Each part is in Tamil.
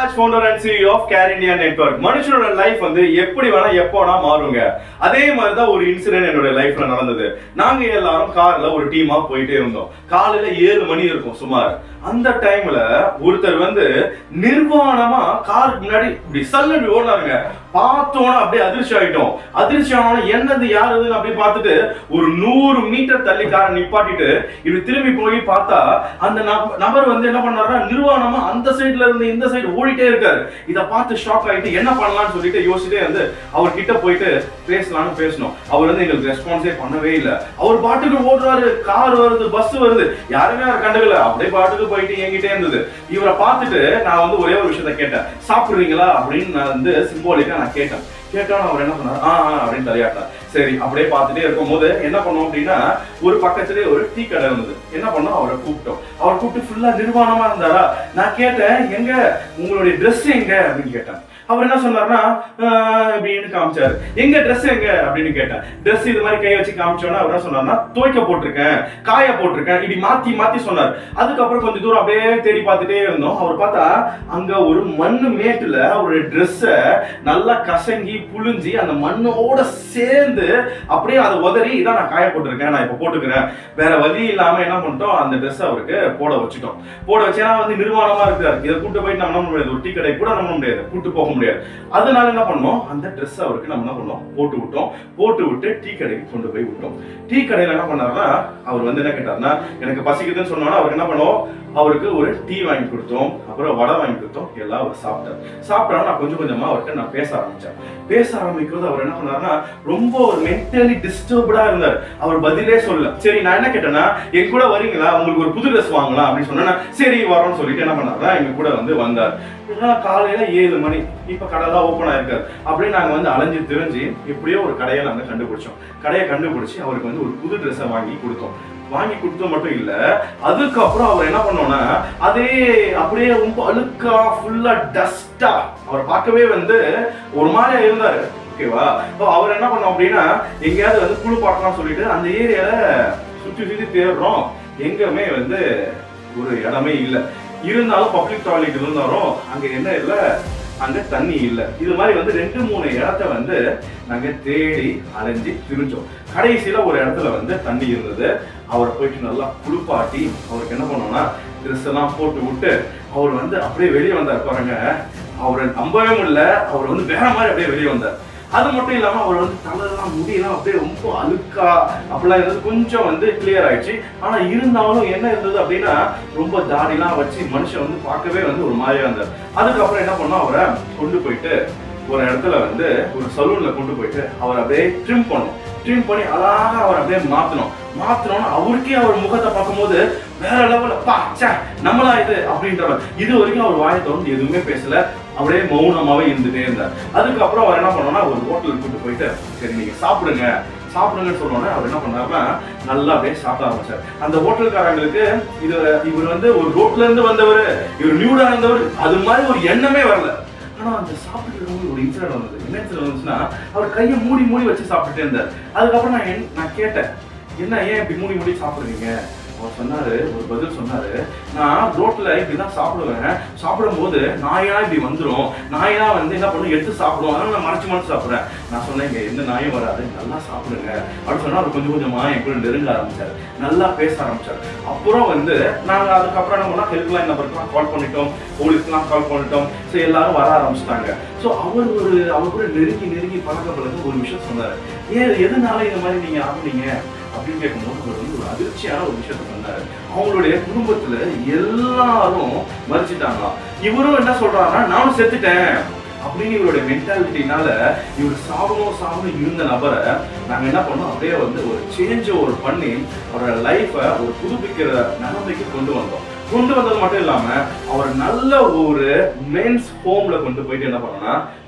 Raj founder and CEO of care India network மனுஷனோட லைஃப் வந்து எப்படி வேணா எப்போ வேணா மாறுங்க அதே மாதிரி தான் ஒரு இன்சிடென்ட் என்னோட லைஃப்ல நடந்தது நாங்க எல்லாரும் கார்ல ஒரு டீமா போயிட்டே இருந்தோம் காலையில ஏழு மணி இருக்கும் சுமார் அந்த டைம்ல ஒருத்தர் வந்து நிர்வாணமா காருக்கு முன்னாடி இப்படி சல்லு ஓடினாருங்க பார்த்தோன்னா அப்படியே அதிர்ச்சி ஆயிட்டோம் அதிர்ச்சி ஆனோட என்னது யாருதுன்னு அப்படி பார்த்துட்டு ஒரு நூறு மீட்டர் தள்ளி காரை நிப்பாட்டிட்டு இப்படி திரும்பி போய் பார்த்தா அந்த நப- நபர் வந்து என்ன பண்ணாருன்னா நிர்வாணமா அந்த சைடுல இருந்து இந்த சைடு ஓடிட்டே இருக்காரு இத பார்த்து ஷாக் ஆயிட்டு என்ன பண்ணலாம்னு சொல்லிட்டு யோசிச்சுட்டே வந்து அவர் கிட்ட போயிட்டு பேசலாம்னு பேசணும் அவர் வந்து எங்களுக்கு ரெஸ்பான்ஸே பண்ணவே இல்லை அவர் பாட்டுக்கு ஓடுறாரு கார் வருது பஸ் வருது யாருமே அவர் கண்டுக்கல அப்படியே பாட்டுக்கு போயிட்டு என்கிட்டே இருந்தது இவரை பார்த்துட்டு நான் வந்து ஒரே ஒரு விஷயத்த கேட்டேன் சாப்பிடுறீங்களா அப்படின்னு நான் வந்து சிம்போலிக்கா நான் கேட்டேன் கேட்டோன்னு அவர் என்ன பண்ணாரு ஆ ஆ அப்படின்னு தலையாட்டினார் சரி அப்படியே பார்த்துட்டே இருக்கும்போது என்ன பண்ணோம் அப்படின்னா ஒரு பக்கத்துலயே ஒரு டீ கடை இருந்தது என்ன பண்ணோம் அவரை கூப்பிட்டோம் அவர் கூப்பிட்டு ஃபுல்லா நிர்வாணமா இருந்தாரா நான் கேட்டேன் எங்க உங்களுடைய ட்ரெஸ் எங்க அப்படின்னு கேட்டேன் அவர் என்ன சொன்னார்னா "ஆஹ்" அப்படின்னு காமிச்சாரு எங்க ட்ரெஸ் எங்க அப்படின்னு கேட்டேன் ட்ரெஸ் இது மாதிரி கை வச்சு காமிச்சோன்னா அவர் என்ன சொன்னார்னா துவைக்க போட்டிருக்கேன் காய போட்டிருக்கேன் இப்படி மாத்தி மாத்தி சொன்னார் அதுக்கப்புறம் கொஞ்சம் தூரம் அப்படியே தேடி பார்த்துட்டே இருந்தோம் அவர் பார்த்தா அங்க ஒரு மண்ணு மேட்டுல அவருடைய ட்ரெஸ்ஸை நல்லா கசங்கி புழிஞ்சி அந்த மண்ணோட சேர்ந்து அப்படியே அதை உதறி இதான் நான் காய போட்டிருக்கேன் நான் இப்ப போட்டுக்கிறேன் வேற வழி இல்லாம என்ன பண்ணிட்டோம் அந்த ட்ரெஸ் அவருக்கு போட வச்சுட்டோம் போட வச்சு ஏன்னா வந்து நிர்வாணமா இருக்காரு இதை கூட்டு போயிட்டு நம்ம நம்ப முடியாது ஒரு டீ கடை கூட நம்ப முடியாது கூட்டு போக முடியாது அதனால என்ன பண்ணோம் அந்த ட்ரெஸ் அவருக்கு நம்ம என்ன பண்ணோம் போட்டு விட்டோம் போட்டு விட்டு டீ கடைக்கு கொண்டு போய் விட்டோம் டீ கடையில என்ன பண்ணாருன்னா அவர் வந்து என்ன கேட்டாருன்னா எனக்கு பசிக்குதுன்னு சொன்னோன்னா அவருக்கு என்ன பண்ணுவோம் அவருக்கு ஒரு டீ வாங்கி கொடுத்தோம் அப்புறம் வடை வாங்கி கொடுத்தோம் எல்லாம் அவர் சாப்பிட்டார் சாப்பிட்டாலும் நான் கொஞ்சம் கொஞ்சமா அவர்கிட்ட நான் பேச ஆரம்பிச்சேன் பேச ஆரம்பிக்கிறது அவர் என்ன பண்ணாருன்னா ரொம்ப ஒரு மென்டலி டிஸ்டர்ப்டா இருந்தார் அவர் பதிலே சொல்லல சரி நான் என்ன கேட்டேன்னா என் கூட வரீங்களா உங்களுக்கு ஒரு புது ட்ரெஸ் வாங்கலாம் அப்படின்னு சொன்னா சரி வரோம்னு சொல்லிட்டு என்ன பண்ணாருன்னா எங்க கூட வந்து வந்தார் இதெல்லாம் காலையில ஏழு மணி இப்ப கடைலாம் ஓப்பன் ஆயிருக்காரு அப்படியே நாங்க வந்து அலைஞ்சு திரிஞ்சு எப்படியோ ஒரு கடையை நாங்க கண்டுபிடிச்சோம் கடையை கண்டுபிடிச்சு அவருக்கு வந்து ஒரு புது ட்ரெஸ்ஸை வாங்கி கொடுத்தோம் வாங்கி கொடுத்தது மட்டும் இல்ல அதுக்கப்புறம் அவர் என்ன பண்ணோம்னா அதே அப்படியே ரொம்ப அழுக்கா ஃபுல்லா டஸ்டா அவர் பார்க்கவே வந்து ஒரு மாதிரியா இருந்தாரு ஓகேவா இப்போ அவர் என்ன பண்ணோம் அப்படின்னா எங்கேயாவது வந்து குழு பார்க்கலாம் சொல்லிட்டு அந்த ஏரியால சுத்தி சுத்தி தேடுறோம் எங்கேயுமே வந்து ஒரு இடமே இல்லை இருந்தாலும் பப்ளிக் டாய்லெட் இருந்தாலும் அங்க என்ன இல்லை அங்க தண்ணி இல்ல இது மாதிரி வந்து ரெண்டு மூணு இடத்த வந்து நாங்க தேடி அலைஞ்சு திரிஞ்சோம் கடைசியில ஒரு இடத்துல வந்து தண்ணி இருந்தது அவரை போயிட்டு நல்லா குளிப்பாட்டி அவருக்கு என்ன பண்ணோம்னா ட்ரெஸ் எல்லாம் போட்டு விட்டு அவர் வந்து அப்படியே வெளியே வந்தார் பாருங்க அவரை நம்பவே முடியல அவர் வந்து வேற மாதிரி அப்படியே வெளியே வந்தார் அது மட்டும் இல்லாம அவர் வந்து தலையெல்லாம் முடியெல்லாம் அப்படியே ரொம்ப அழுக்கா அப்படிலாம் இருந்தது கொஞ்சம் வந்து கிளியர் ஆயிடுச்சு ஆனா இருந்தாலும் என்ன இருந்தது அப்படின்னா ரொம்ப தாடிலாம் வச்சு மனுஷன் வந்து பார்க்கவே வந்து ஒரு மாதிரியா இருந்தார் அதுக்கப்புறம் என்ன பண்ணோம் அவரை கொண்டு போயிட்டு ஒரு இடத்துல வந்து ஒரு சலூன்ல கொண்டு போயிட்டு அவர் அப்படியே ட்ரிம் பண்ணோம் ட்ரிம் பண்ணி அழகா அவர் அப்படியே மாத்தணும் மாத்தணும்னு அவருக்கே அவர் முகத்தை பார்க்கும்போது வேற லெவல்ல பா ச்சே நம்மளா இது அப்படின்றவர் இது வரைக்கும் அவர் வாயை திறந்து எதுவுமே பேசல அப்படியே மௌனமாவே இருந்துட்டே இருந்தார் அதுக்கப்புறம் அவர் என்ன பண்ணோம்னா ஒரு ஹோட்டலுக்கு கூட்டு போயிட்டு சரி நீங்க சாப்பிடுங்க சாப்பிடுங்கன்னு சொன்னோன்னே அவர் என்ன பண்ணாருன்னா நல்லா அப்படியே சாப்பிட ஆரம்பிச்சார் அந்த ஹோட்டல்காரங்களுக்கு இது இவர் வந்து ஒரு ரோட்ல இருந்து வந்தவர் இவர் நியூடா இருந்தவர் அது மாதிரி ஒரு எண்ணமே வரல ஆனா அந்த சாப்பிட்டு இருக்கும்போது ஒரு இன்சிடென்ட் வந்தது என்ன இன்சிடென்ட் வந்துச்சுன்னா அவர் கையை மூடி மூடி வச்சு சாப்பிட்டுட்டே இருந்தார் அதுக்கப்புறம் நான் என்- நான் கேட்டேன் என்ன ஏன் இப்படி மூடி மூடி சாப்பிடுறீங்க அவர் சொன்னாரு ஒரு பதில் சொன்னாரு நான் ரோட்ல இப்படிதான் சாப்பிடுவேன் சாப்பிடும்போது நாயா இப்படி வந்துரும் நாயா வந்து என்ன பண்ணும் எடுத்து சாப்பிடுவோம் அதனால நான் மறைச்சு மறைச்சு சாப்பிடுறேன் நான் சொன்னேன் இங்க எந்த நாயும் வராது நல்லா சாப்பிடுங்க அப்படின்னு சொன்னா அவர் கொஞ்சம் கொஞ்சமா என் கூட நெருங்க ஆரம்பிச்சாரு நல்லா பேச ஆரம்பிச்சாரு அப்புறம் வந்து நாங்க அதுக்கப்புறம் என்ன பண்ணோம் ஹெல்ப் லைன் நம்பருக்குலாம் கால் பண்ணிட்டோம் போலீஸ்க்குலாம் கால் பண்ணிட்டோம் ஸோ எல்லாரும் வர ஆரம்பிச்சிட்டாங்க ஸோ அவர் ஒரு அவர் கூட நெருங்கி நெருங்கி பழக பழக ஒரு விஷயம் சொன்னாரு ஏன் எதனால இந்த மாதிரி நீங்க ஆகுனீங்க அப்படின்னு கேட்கும்போது அவர் வந்து ஒரு அதிர்ச்சியான ஒரு விஷயத்த சொன்னாரு அவங்களுடைய குடும்பத்துல எல்லாரும் மறிச்சிட்டாங்களாம் இவரும் என்ன சொல்றாருன்னா நானும் செத்துட்டேன் அப்படின்னு இவருடைய மென்டாலிட்டினால இவர் சாகணும் சாகணும் இருந்த நபரை நாங்க என்ன பண்ணோம் அப்படியே வந்து ஒரு சேஞ்ச் ஒரு பண்ணி அவரோட லைஃபை ஒரு புதுப்பிக்கிற நிலைமைக்கு கொண்டு வந்தோம் கொண்டு வந்தது மட்டும் இல்லாம அவர் நல்ல ஒரு மென்ஸ் ஹோம்ல கொண்டு போயிட்டு என்ன பண்ணோம்னா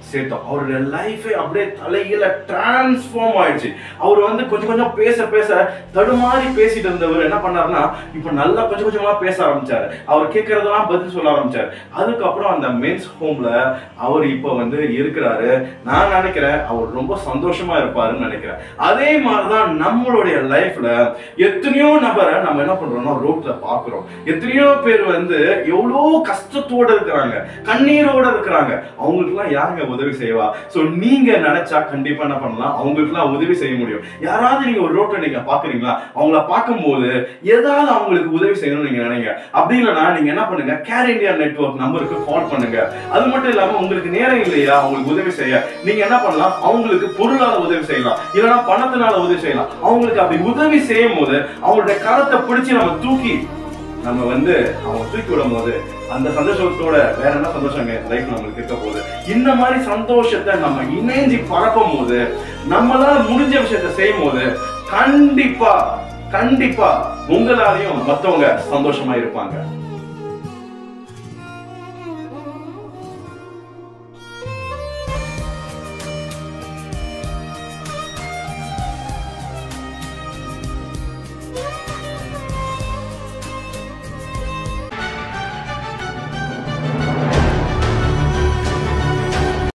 சேர்த்தோம் அவருடைய லைஃபே அப்படியே தலையில டிரான்ஸ்ஃபார்ம் ஆயிடுச்சு அவர் வந்து கொஞ்சம் கொஞ்சம் பேச பேச தடுமாறி பேசிட்டு இருந்தவர் என்ன பண்ணாருன்னா இப்போ நல்லா கொஞ்சம் கொஞ்சமா பேச ஆரம்பிச்சாரு அவர் கேட்கறதெல்லாம் பதில் சொல்ல ஆரம்பிச்சாரு அதுக்கப்புறம் அந்த மென்ஸ் ஹோம்ல அவர் இப்போ வந்து இருக்கிறாரு நான் நினைக்கிறேன் அவர் ரொம்ப சந்தோஷமா இருப்பாருன்னு நினைக்கிறேன் அதே மாதிரிதான் நம்மளுடைய லைஃப்ல எத்தனையோ நபரை நம்ம என்ன பண்றோம்னா ரோட்ல பாக்குறோம் எத்தனையோ பேர் வந்து எவ்வளோ கஷ்டத்தோட இருக்கிறாங்க கண்ணீரோட இருக்கிறாங்க அவங்களுக்குலாம் யாருங்க உதவி செய்வா சோ நீங்க நினைச்சா கண்டிப்பா என்ன பண்ணலாம் அவங்களுக்குலாம் உதவி செய்ய முடியும் யாராவது நீங்க ஒரு ரோட்ல நீங்க பாக்குறீங்களா அவங்கள பார்க்கும்போது ஏதாவது அவங்களுக்கு உதவி செய்யணும்னு நீங்க நினைங்க அப்படி இல்லைன்னா நீங்க என்ன பண்ணுங்க கேர் இந்தியா நெட்வொர்க் நம்பருக்கு கால் பண்ணுங்க அது மட்டும் இல்லாம உங்களுக்கு நேரம் இல்லையா அவங்களுக்கு உதவி செய்ய நீங்க என்ன பண்ணலாம் அவங்களுக்கு பொருளால உதவி செய்யலாம் இல்லைன்னா பணத்தினால உதவி செய்யலாம் அவங்களுக்கு அப்படி உதவி செய்யும் போது அவங்களுடைய கரத்தை பிடிச்சு நம்ம தூக்கி நம்ம வந்து அவங்க தூக்கி விடும் போது அந்த சந்தோஷத்தோட வேற என்ன சந்தோஷம் லைஃப் நம்மளுக்கு இருக்க போகுது இந்த மாதிரி சந்தோஷத்தை நம்ம இணைஞ்சு பரப்பும் போது நம்மளால முடிஞ்ச விஷயத்த செய்யும் போது கண்டிப்பா கண்டிப்பா உங்களாலையும் மத்தவங்க சந்தோஷமா இருப்பாங்க